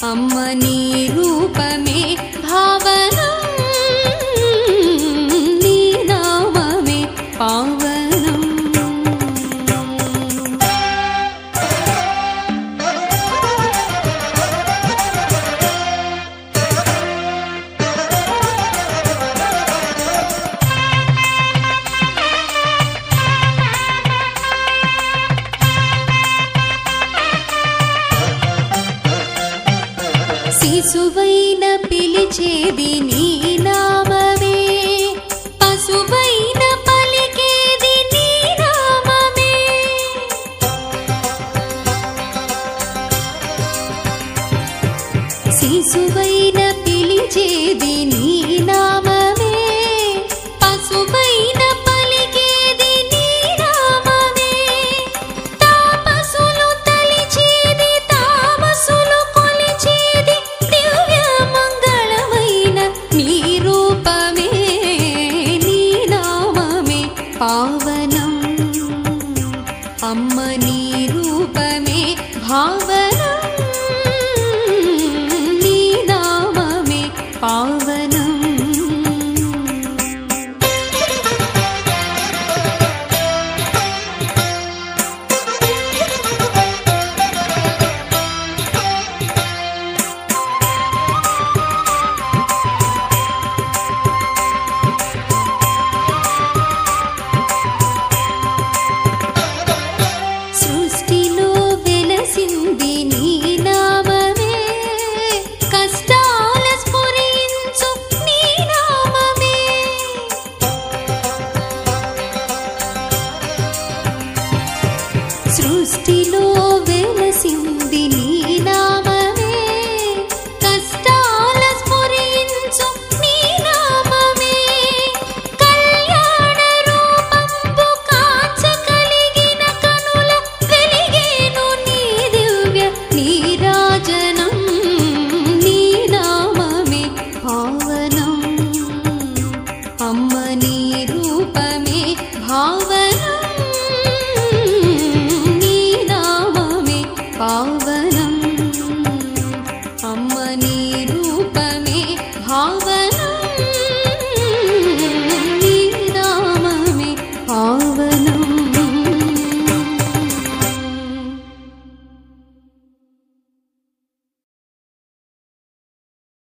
అమ్మ నీ రూపమే భావనం నీ నామమే పావనం శిశువైన పిలిచేది నీ నామమే పశువైన పలికేది నీ నామమే శిశువైన పిలిచేది నీ నామమే పశువైన పలికేది నీ నామమే తాపసులు తలిచేది తామసులు కొలిచేది దివ్య మంగళమైన నీ రూపమే నీ నామమే పావనం అమ్మ నీ రూపమే భావనం నీ నామమే పావనం సృష్టిలో వెలసింది నీ నామమే కష్టాల స్ఫురించు నీ నామమే సృష్టిలో వెలసింది నీ నామమే కష్టాల స్ఫురించు నీ నామమే కళ్యాణ రూపంబు కాంచ కలిగిన కనుల వెలిగేను నీ దివ్య నీరాజనం నీ నామమే పావనం అమ్మ నీ రూపమే భావ